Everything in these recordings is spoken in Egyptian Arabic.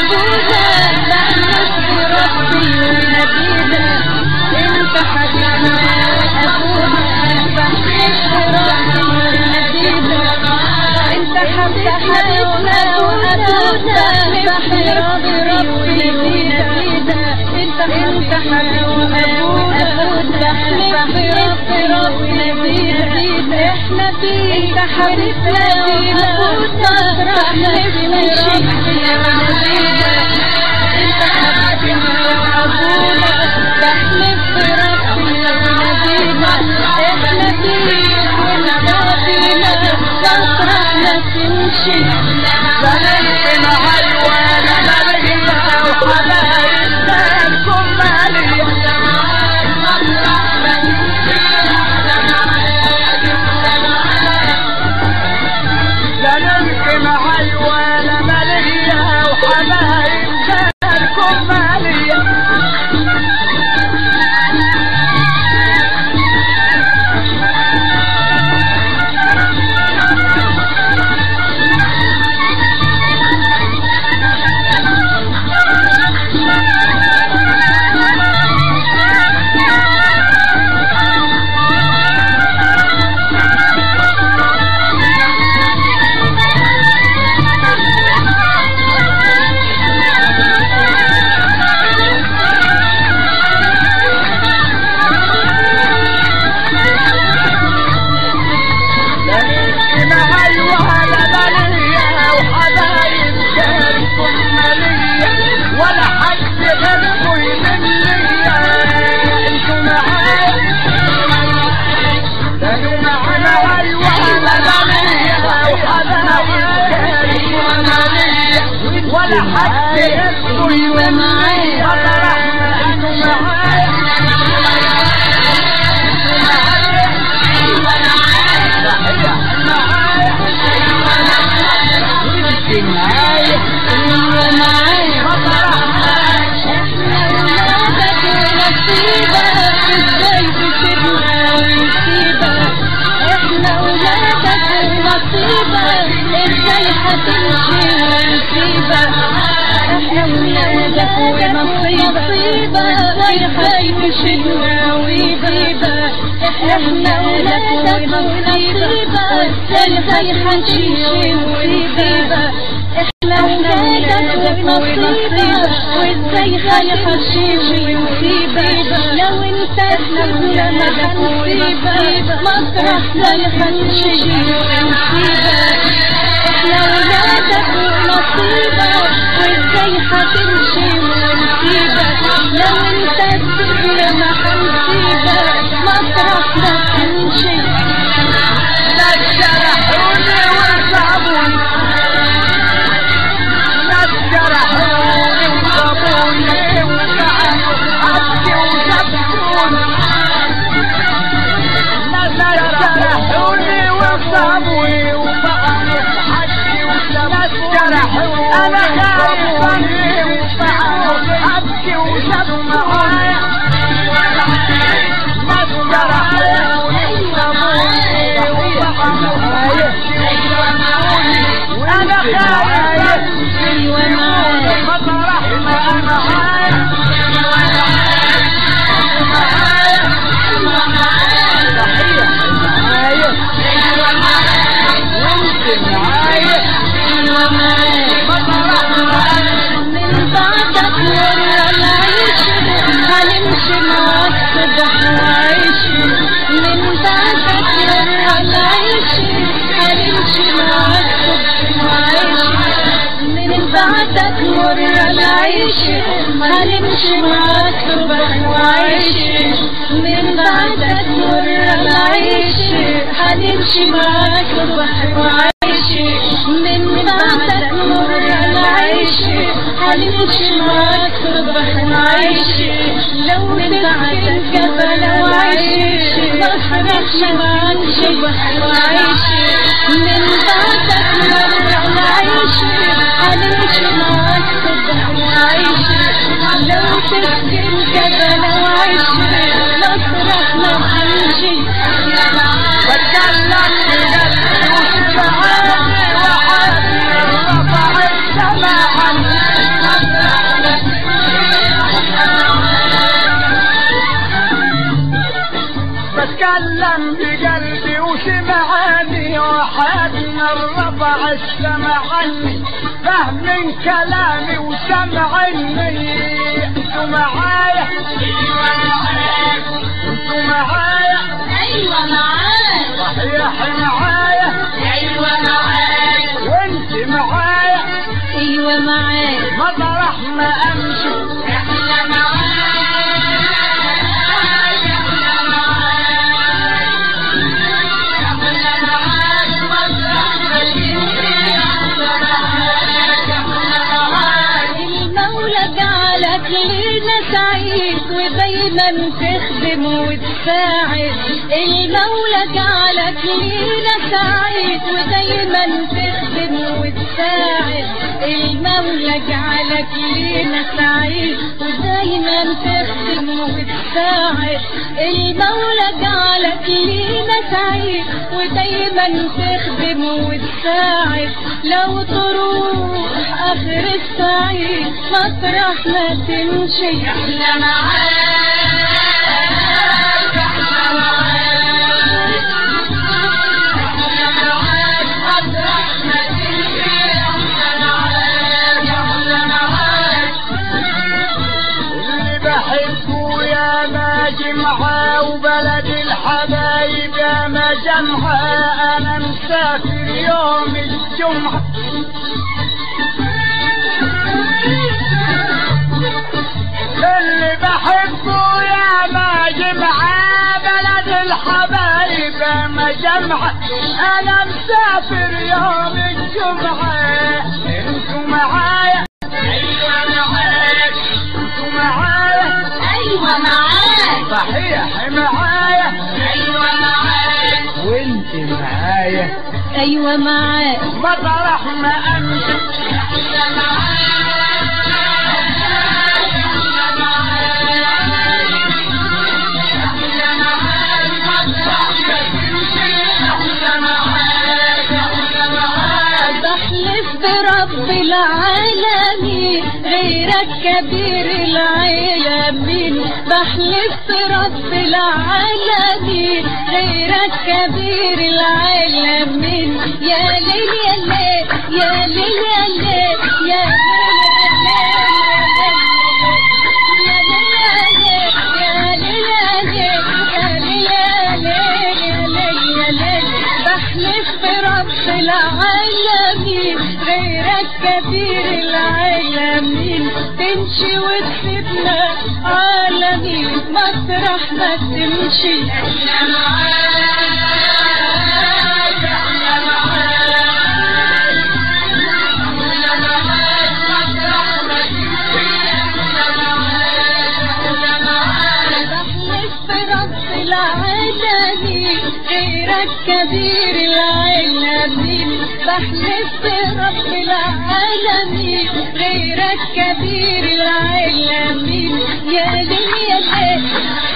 أبونا بحلف بربي ونبينا انت حبيبنا أبونا بحلف بربي ونبينا انت حبيبنا وأبونا بحلف بربي ونبينا انت انت حبيبنا وأبونا بحلف بربي ونبينا احنا فيك انت حبيبنا وأبونا بحلف بربي ونبينا انت حبيبنا وأبونا بحلف بربي ونبينا احنا فيك وانت فينا فرحنا تمشي زمنت معي وانا مليئة وحبايب مالكم مالية زمنت معي وانا مليئة وحبايب مالكم مالية زمنت معي وانا مليئة وحبايب مالكم مالية ولا حد غيركم يملية انتوا معايا كانوا معاي وانا مليئة وحبايب مالكم مالية ولا حد غيركم يملية فرحنا انتوا معايا معايا ايوه معايا احنا ولادك ونصيبك ازاي تسيبنا ونسيبك احنا ولادك ونصيبك ازاي هتمشي ونسيبك احنا ولادك ونصيبك ازاي هتمشينا ويجيبك احنا ولادك ونصيبك ازاي هنمشي ويجيبك احنا ولادك ونصيبك وازاي هيخشيش ويسيبك لو انت سيبنا ما هنسيبك مطرح لا يخشيش ويسيبك احنا ولادك ونصيبك وازاي هتمشي ونسيبك لو انت سيبنا ما هنسيبك مطرح لا تمشي ناس جرحوني وصابوني ناس جرحوني وصابوني وزعلوا حقي وسبتوني ناس جرحوني وصابوني وفعلوا حقي وسبتوني جرحوني انا خايف عليهم وفعلوا حقي وسبتوني ناس جرحوني وصابوني وفعلوا انا خايف ايوه معاك مطرحنا انا عايش ايوه معاك من بعدك ورا العيش هنمشي معاك صبح وعيش من بعدك ورا العيش هنمشي معاك صبح وعيش من بعدك ورا العيش هنمشي معاك صبح وعيش من بعدك ورا العيش هنمشي معاك صبح وعيش من بعدك ورا العيش هنمشي معاك صبح وعيش لو تبعد الجبل وعيش هنمشي معاك صبح وعيش من بعدك ورا العيش هنمشي معاك صبح وعيش لو تسكن جبل وعيش نصرك ما تمشي بتكلم بقلبي وشجعاني وحدي رفع السماء عني السمع عني فاهم كلامي وسمعني انتوا معايا انتوا معايا ايوه معاك صحيح معايا ايوه معاك وانت معايا ايوه معاك مطرح ما امشي احنا معاك احنا معاك احنا معاك مطرح ما تمشي احنا معاك احنا معاك المولى جعلك لينا سعيد ودايما تخدم وتساعد المولى جعلك لينا سعيد ودايما تخدم وتساعد المولى جعلك لينا سعيد ودايما تخدم وتساعد المولى جعلك لينا سعيد ودايما تخدم وتساعد لو تروح اخر السعيد مطرح ما تمشي احنا معاك احنا معاك احنا معاك مطرح ما تمشي احنا معاك احنا معاك اللي بحبه يا ما جمعة وبلد الحبايب يا ما جمعة أنا مسافر يوم الجمعة اللي بحبه يا ما جمعة بلد الحبايب يا ما جمعة أنا مسافر يوم الجمعة انتوا معايا ايوه معاك انتوا معايا ايوه معاك صحيح معايا ايوه معاك وانت معايا ايوه معاك مطرح ما امشي احنا معاك احنا معاك احنا معاك مطرح ما تمشي احنا معاك احنا معاك بحلف برب العالمين غيرك كبير العالمين بحلف برب العالمين غيرك كبير العالمين يا ليل يا ليل يا ليل يا ليل يا بحلف برب العالمين غيرك كبير العالمين تمشي وتسيبنا عالمين مطرح ما تمشي احنا معاك احنا معاك احنا معاك مطرح ما تمشي احنا معاك احنا معاك بحلف برب العالمين غيرك كبير العالمين بحلف برب العالمين غيرك كبير العالمين يا ليل يا ليل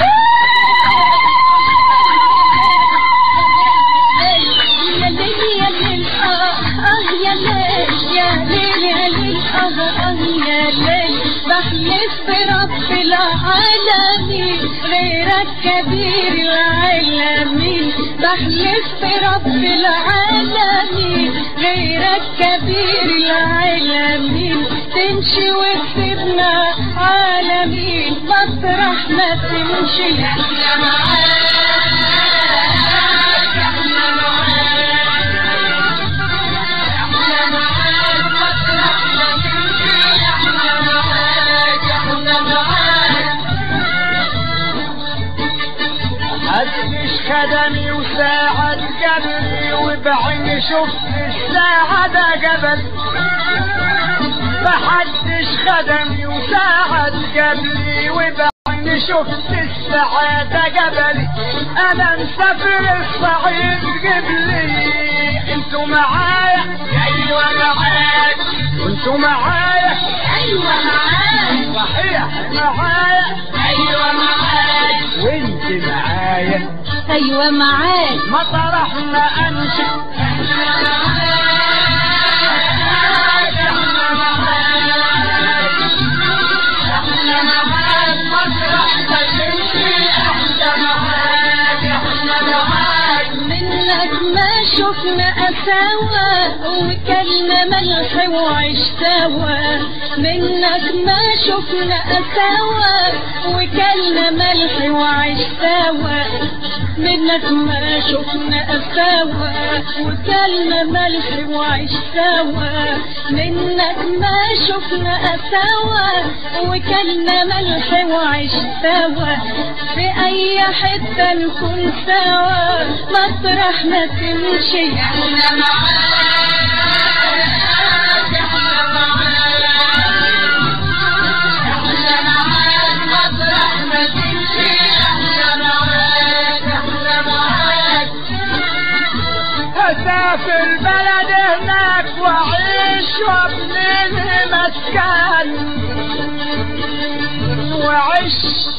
يا ليل يا ليل اه اه يا ليل يا ليل يا ليل اه اه يا ليل بحلف برب العالمين غيرك كبير العالمين بحلف برب العالمين غيرك كبير العالمين تمشي وتسيبنا عالمين مطرح ما تمشي احنا معاك احنا معاك احنا معاك مطرح ما تمشي احنا معاك احنا معاك محدش خدمي وساعد قلبي وبعيني شفت الساعة ده قبل محدش خدمي وساعد قبلي وبعيني شفت السعادة قبلي انا مسافر الصعيد قبلي انتوا معايا ايوه معاك وانتوا معايا ايوه معاك صحيح معايا ايوه معاك وانت معايا ايوه معاك مطرح ما امشي احنا معاك احنا معاك احنا معاك مطرح ما تمشي احنا معاك احنا معاك منك ما شفنا سوا وكلنا ملح وعيش سوا منك ما شفنا سوا وكلنا ملح وعيش سوا منك ما شفنا سوا وكلنا ملح وعيش سوا منك ما شفنا سوا وكلنا ملح وعيش سوا في اي حتة نكون سوا مطرح ما تمشي احنا معاك احنا معاك مطرح ما تمشي احنا معاك احنا معاك اسافر بلد هناك واعيش وابني مسكن وعيش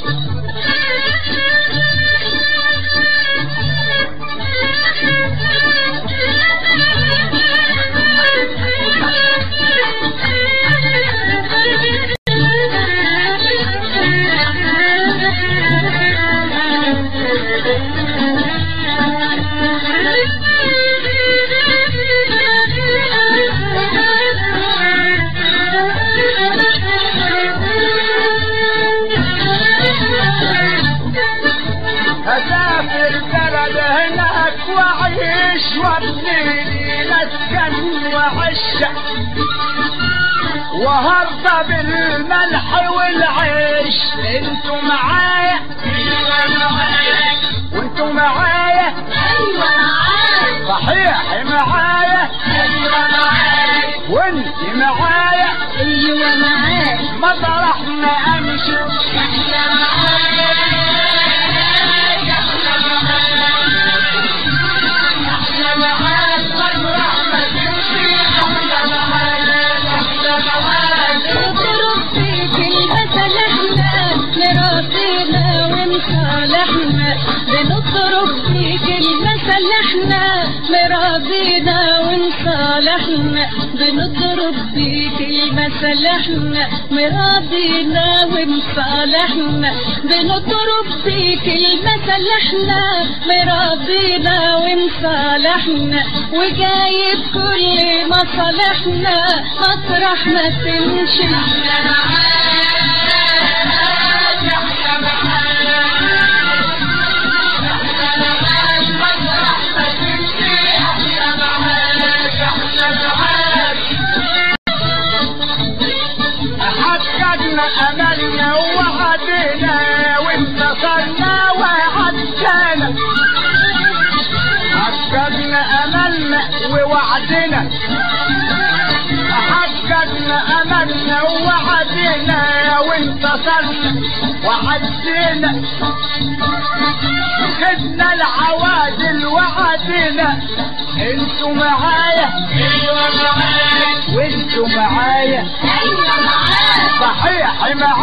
اسافر بلد هناك واعيش وابني مسكن وعش وهرب بالملح والعيش انتوا معايا وانتوا معايا ايوه معاك صحيح معايا ايوه معاك وانت معايا ايوه معاك مطرح ما امشي احنا معاك احنا معاك مطرح ما تمشي احنا معاك احنا معاك نضرب فيك المثل احنا لراضينا ومصالحنا بنضرب فيك المثل احنا مراضينا ومصالحنا بنضرب فيك المثل احنا مراضينا ومصالحنا بنضرب فيك المثل احنا مراضينا ومصالحنا وجايب كل مصالحنا مطرح ما تمشي احنا معاك احنا معاك احنا معاك مطرح ما تمشي احنا معاك احنا معاك حققنا املنا ووعدنا وانتصرنا وعدنا حققنا املنا ووعدنا حققنا املنا ووعدنا وانتصرنا وعدنا خدنا العوادل وعدنا انتوا معايا ايوه معاك وانتوا معايا ايوه معاك صحيح معايا